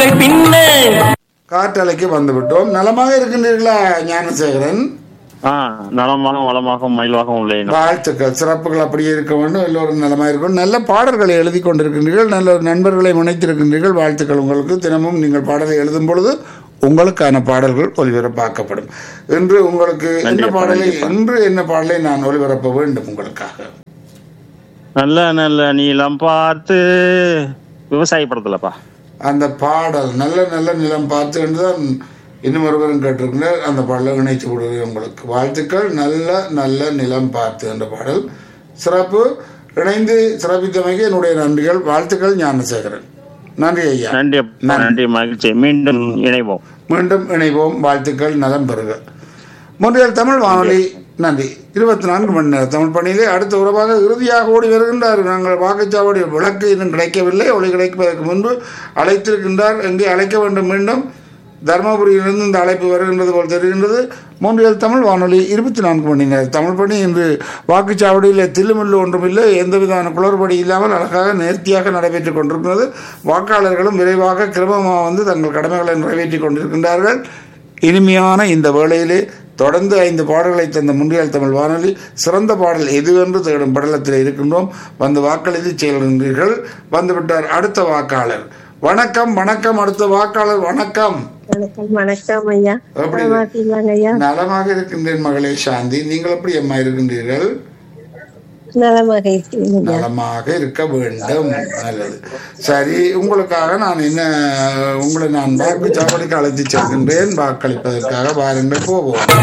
உங்கள் பின்ன காற்றலைக்கு வந்துவிட்டோம் நலமாக இருக்கின்றீர்களா ஞானசேகரன் ஆ நலமாக வளமாகவும் மயிலாகவும் உள்ளேன் வாழ்த்துக்கள் சிறப்புகள் அப்படியே இருக்க வேண்டும் எல்லோரும் நலமாக இருக்கும் நல்ல பாடல்களை எழுதி கொண்டிருக்கின்றீர்கள் நல்ல நண்பர்களை முனைத்திருக்கின்றீர்கள் வாழ்த்துக்கள் உங்களுக்கு தினமும் நீங்கள் பாடலை எழுதும் பொழுது உங்களுக்கான பாடல்கள் ஒலிபரப்பாக்கப்படும் இன்று உங்களுக்கு என்ன நன்றிப்பா, பாடலை நன்றிப்பா. இன்று என்ன பாடலை நான் ஒலிபரப்ப வேண்டும் உங்களுக்காக நல்ல நல்ல நீளம் பார்த்து விவசாய படத்துலப்பா அந்த பாடல் நல்ல நல்ல நிலம் பார்த்து என்று தான் இன்னும் ஒருவரும் கேட்டிருக்கிறார் அந்த பாடலை இணைத்து விடுவேன் உங்களுக்கு வாழ்த்துக்கள் நல்ல நல்ல நிலம் பார்த்து என்ற பாடல் சிறப்பு இணைந்து சிறப்பித்தமைக்கு என்னுடைய நன்றிகள் வாழ்த்துக்கள் ஞானசேகரன் நன்றி ஐயா நன்றி அப்பா, நன்றி மகிழ்ச்சி மீண்டும் இணைவோம் மீண்டும் இணைவோம் வாழ்த்துக்கள் நலம் பெறுக முன்றையில் தமிழ் வானொலி நன்றி இருபத்தி நான்கு மணி நேரம் தமிழ் பணியிலே அடுத்த உறவாக இறுதியாக ஓடி வருகின்றார் நாங்கள் வாக்குச்சாவடி விளக்கு இன்னும் கிடைக்கவில்லை ஒளி கிடைப்பதற்கு முன்பு அழைத்திருக்கின்றார் எங்கே அழைக்க வேண்டும் மீண்டும் தருமபுரியிலிருந்து இந்த அழைப்பு வருகின்றது போல் தெரிகின்றது மூன்றியல் தமிழ் வானொலி இருபத்தி நான்கு மணி நேரம் தமிழ் பணி இன்று வாக்குச்சாவடியில் தில்லுமுள்ளு ஒன்றுமில்லை எந்த விதமான குளறுபடி இல்லாமல் அழகாக நேர்த்தியாக நடைபெற்றுக் கொண்டிருக்கிறது வாக்காளர்களும் விரைவாக கிரமமாக வந்து தங்கள் கடமைகளை நிறைவேற்றிக் கொண்டிருக்கின்றார்கள் இனிமையான இந்த வேளையிலே தொடர்ந்து ஐந்து பாடல்களை தந்த முன்றியல் தமிழ் வானொலி சிறந்த பாடல் எதுவென்று தேடும் படலத்தில் இருக்கின்றோம் வந்து வாக்களித்து செல்கின்றீர்கள் வந்துவிட்டார் அடுத்த வாக்காளர் வணக்கம் வணக்கம் அடுத்த வாக்காளர் வணக்கம் வணக்கம் வணக்கம் ஐயா எப்படி? நலமா இருக்கீங்களாங்க ஐயா நலமாக இருக்கின்றேன் மகளே சாந்தி நீங்கள் எப்படி அம்மா இருக்கின்றீர்கள் நலமாக இருக்கீங்க ஐயா நலமாக இருக்க வேண்டும் நல்லது சரி உங்களுக்காக நான் என்ன உங்களை நான் வாக்குச்சாவடிக்கு அழைத்து செல்கின்றேன் வாக்களிப்பதற்காக வாருங்கள் போவோம்